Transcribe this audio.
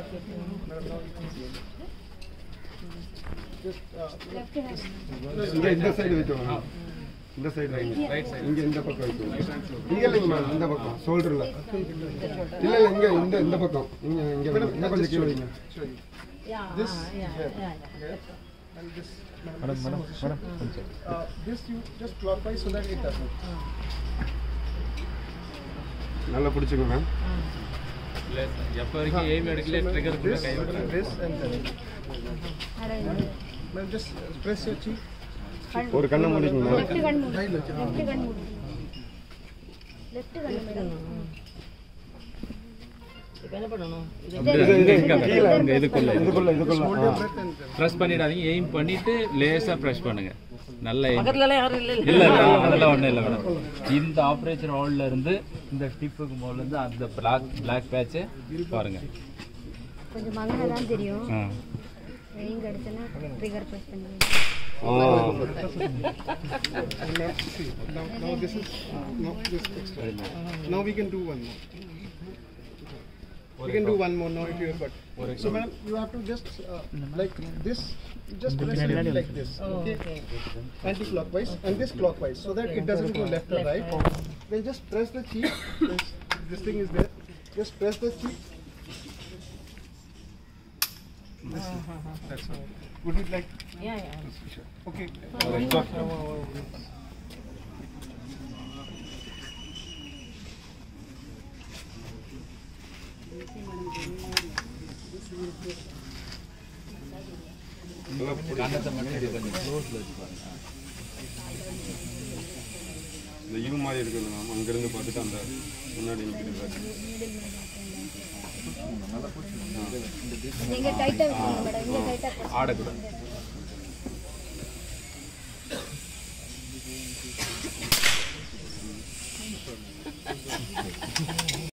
Packet Madam, now you can see it. Just, uh, இங்க இந்த side வைக்கணும் இந்த சைடு வைங்க இங்க இந்த பக்கம் வைக்கணும் இங்க இல்லைங்கம்மா இந்த பக்கம் ஷோல்டர்ல இல்ல இல்ல இங்க இந்த இந்த பக்கம் இங்க இங்க வைங்க. இன்னும் கொஞ்சம் கீழே வைங்க show you. Yeah This yeah here. Yeah Here. And this, madam, this position. Uh, this you just clockwise so that it doesn't. நல்லா பிடிச்சுங்க மேம் எப்போ வரைக்கும் எய்ம் எடுக்கல ட்ரிகர் கூட This, கை விடுறாங்க this and then. Ma'am, just uh, press your cheek. ஒரு கண்ணை முடிக்குங்க ma'am left கண் மூடு left கண் மூடு லெஃப்ட் கண் மேடம் இப்போ என்ன பண்ணணும் இது இது இது இருக்காங்க இங்க இதுக்குள்ள இதுக்குள்ள இதுக்குள்ள Hold your breath and then. Press பண்ணிடாதீங்க எய்ம் பண்ணிட்டு லேசா ப்ரெஸ் பண்ணுங்க நல்ல aim. பக்கத்துலலாம் யாரும் இல்லை இல்ல இல்ல அதெல்லாம் ஒண்ணும் இல்ல மேடம் இந்த ஆபரேஷன் ஹால்ல இருந்து இந்த ஸ்டிப்புக்கு முதல்ல இருந்து அந்த பிளாக் பிளாக் பேட்ச் பாருங்க கொஞ்சம் மங்கன தான் தெரியும் ஆ. வெயிங் அடிச்சனா ட்ரிகர் பிரஸ் பண்ணி Now, see, now, now this is, now this extra. Now we can do one more. We can do one more now if you have got. So madam, you have to just, uh, like this, just press it like this, okay? Anti-clockwise and this clockwise, so that it doesn't go left or right. Then just press the cheek, this, this thing is there, just press the cheek. This, that's all. Would you like, yeah yeah okay? கண்ணத்தை மட்டும் இது கொஞ்சம் க்ளோஸ்ல வச்சு பாருங்க இந்த you மாதிரி இருக்குது ma'am அங்கிருந்து பார்த்துட்டு அந்த முன்னாடி நிற்கிறது நீங்க டைட்டா வச்சுக்கோங்க மேடம் இங்க டைட்டா ஆடக்கூடாது